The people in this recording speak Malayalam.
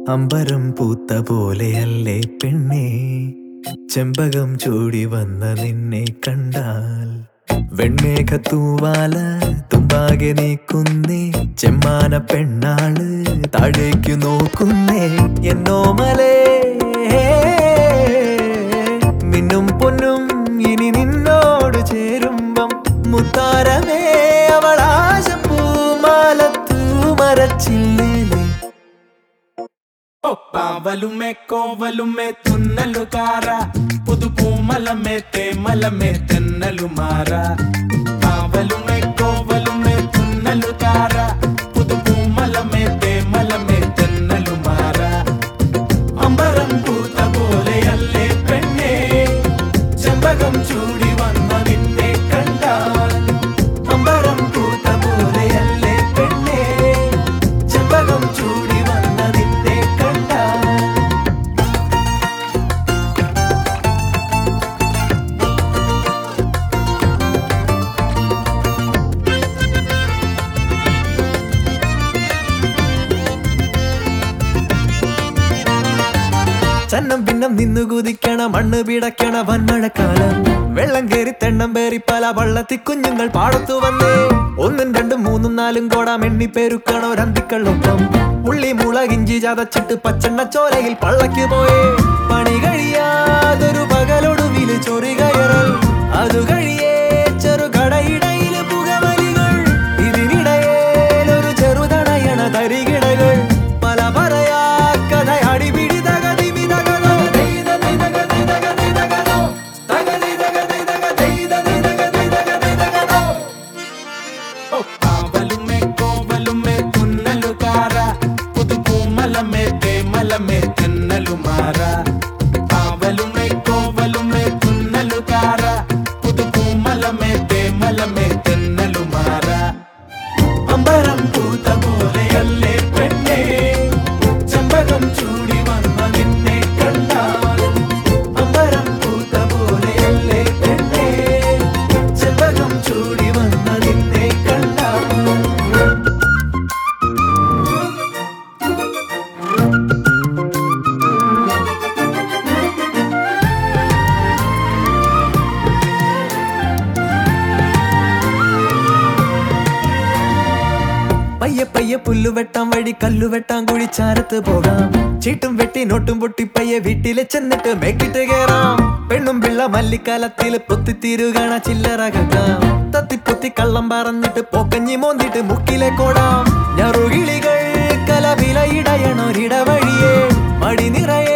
അമ്പരം പൂത്ത പോലെയല്ലേ പെണ്ണേ ചെമ്പകം ചൂടി വന്ന നിന്നെ കണ്ടാൽ വെണ്ണേകത്തൂവാല തുമ്പാകെ നീക്കുന്നേ ചെമ്മാന പെണ്ണാള് താഴേക്കു നോക്കുന്നേ എന്നോ മലേ മിന്നും പൊന്നും ഇനി നിന്നോട് ചേരുമ്പം മുത്താരമേ അവളാശപ്പൂമാലത്തൂ മരച്ചില്ലേ పావలుమే కోవలుమే తున్నలు కార పుదుపు మలమే తేమలమే తెన్నలు మార పావలుమే కోవలుమే తున్నలు కార పుదుపు మలమే తేమలమే తెన్నలు మార അമ്പരം പൂത്ത പോലെയല്ലേ പെണ്ണേ ചെമ്പകം ചൂടി വന്ന നിന്നെ കണ്ടാൽ അമ്പരം പൂത്ത പോലെയല്ലേ പെണ്ണേ ചെമ്പകം ചൂടി വന്ന നിന്നെ കണ്ടാൽ ചന്നം പിന്നം നിന്നു കുതിക്കണ മണ്ണ് പിടയ്ക്കണ വന്മഴക്കാലം വെള്ളം കേറി തെണ്ണം പേറി പല വള്ളത്തി കുഞ്ഞുങ്ങൾ പാടത്തു വന്നേ ഒന്നും രണ്ടും മൂന്നും നാലും കോടാം എണ്ണി പേരുക്കണ ഒരന്തിക്കള്ളൊപ്പം ഉള്ളി മുളകിഞ്ചി ചതച്ചിട്ട് പച്ചെണ്ണ ചോലയിൽ പള്ളക്ക് പോയേ പണി കഴിയാതൊരു പകലൊടുവില് ചൊറി കയറൽ അതു കഴിയേ ചെറുകടയിടയില് പുകവലികൾ ഇതിനിടയേലൊരു ചെറുതടയണ തരികിടകൾ പല പറയാ കഥ അടിപിടി തകതി വിതകതോ పావలుమే కోవలుమే తున్నలు కార పుదుపు మలమే తేమలమే తెన్నలు మార పావలుమే కోవలుమే తున్నలు కార పుదుపు మలమే తేమలమే తెన్నలు మార അമ്പരം പൂത്ത പോലെയല്ലേ പെണ്ണേ ചെമ്പകം ചൂടി വന്ന നിന്നെ കണ്ടാൽ അമ്പരം പൂത്ത പോലെയല്ലേ പെണ്ണേ ചെമ്പകം ചൂടി വന്ന നിന്നെ കണ്ടാൽ പയ്യെ പയ്യെ പുല്ലു വെട്ടാൻ വഴി കല്ലു വെട്ടാൻ കുഴി ചാരത്ത് പോകാം ചീട്ടും വെട്ടി നോട്ടും പൊട്ടി പയ്യെ വീട്ടിലെ ചെന്നിട്ട് മേക്കിട്ട് കേറാം പെണ്ണും പിള്ള മല്ലിക്കാലത്തിൽ പൊത്തിത്തീരുകണ ചില്ലറ കേൾക്കാം തത്തിപ്പൊത്തി കള്ളം പറഞ്ഞിട്ട് പോക്കഞ്ഞി മോന്തിട്ട് മുക്കിലെ കോടാം ഞറുകിളികൾ കലവില ഇടയണൊരിടവഴിയേ മടി നിറയെ